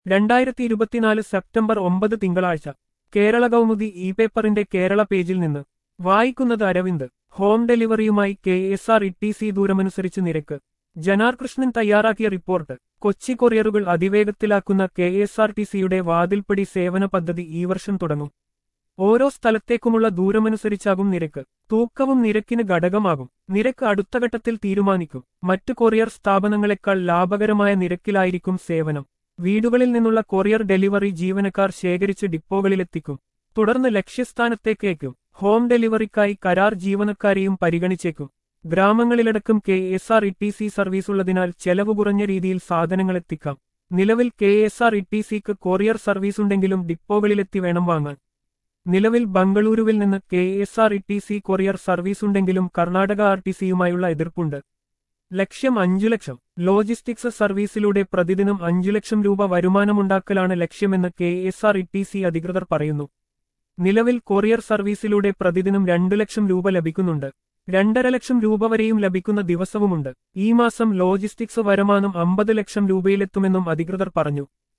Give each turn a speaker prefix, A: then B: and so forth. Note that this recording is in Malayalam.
A: രണ്ടായിരത്തി ഇരുപത്തിനാല് സെപ്റ്റംബർ ഒമ്പത് തിങ്കളാഴ്ച കേരള കൗമുദി ഇ പേപ്പറിന്റെ കേരള പേജിൽ നിന്ന് വായിക്കുന്നത് അരവിന്ദ് ഹോം ഡെലിവറിയുമായി K S R E T C ദൂരമനുസരിച്ച് നിരക്ക് ജനാർ കൃഷ്ണൻ തയ്യാറാക്കിയ റിപ്പോർട്ട് കൊച്ചി കൊറിയറുകൾ അതിവേഗത്തിലാക്കുന്ന കെ എസ് ആർ ടി സിയുടെ വാതിൽപ്പടി സേവന പദ്ധതി ഈ വർഷം തുടങ്ങും ഓരോ സ്ഥലത്തേക്കുമുള്ള ദൂരമനുസരിച്ചാകും നിരക്ക് തൂക്കവും നിരക്കിന് ഘടകമാകും നിരക്ക് അടുത്ത ഘട്ടത്തിൽ തീരുമാനിക്കും മറ്റു കൊറിയർ സ്ഥാപനങ്ങളെക്കാൾ ലാഭകരമായ നിരക്കിലായിരിക്കും സേവനം വീടുകളിൽ നിന്നുള്ള കൊറിയർ ഡെലിവറി ജീവനക്കാർ ശേഖരിച്ച് ഡിപ്പോകളിലെത്തിക്കും തുടർന്ന് ലക്ഷ്യസ്ഥാനത്തേക്കേക്കും ഹോം ഡെലിവറിക്കായി കരാർ ജീവനക്കാരെയും പരിഗണിച്ചേക്കും ഗ്രാമങ്ങളിലടക്കം K S R E T C service ഉള്ളതിനാൽ ചെലവ് കുറഞ്ഞ രീതിയിൽ സാധനങ്ങൾ എത്തിക്കാം നിലവിൽ K S R E T സിക്ക് കൊറിയർ സർവീസ് ഉണ്ടെങ്കിലും ഡിപ്പോകളിലെത്തി വേണം വാങ്ങാൻ നിലവിൽ ബംഗളൂരുവിൽ നിന്ന് K S R E T C courier service ഉണ്ടെങ്കിലും കർണാടക ആർ ടി സിയുമായുള്ള എതിർപ്പുണ്ട് ലക്ഷ്യം അഞ്ചു ലക്ഷം ലോജിസ്റ്റിക്സ് സർവീസിലൂടെ പ്രതിദിനം അഞ്ചു ലക്ഷം രൂപ വരുമാനമുണ്ടാക്കലാണ് ലക്ഷ്യമെന്ന് K S R E T C അധികൃതർ പറയുന്നു നിലവിൽ കൊറിയർ സർവീസിലൂടെ പ്രതിദിനം രണ്ടു ലക്ഷം രൂപ ലഭിക്കുന്നുണ്ട് രണ്ടര ലക്ഷം രൂപ വരെയും ലഭിക്കുന്ന ദിവസവുമുണ്ട് ഈ മാസം ലോജിസ്റ്റിക്സ് വരുമാനം അമ്പത് ലക്ഷം രൂപയിലെത്തുമെന്നും അധികൃതർ പറഞ്ഞു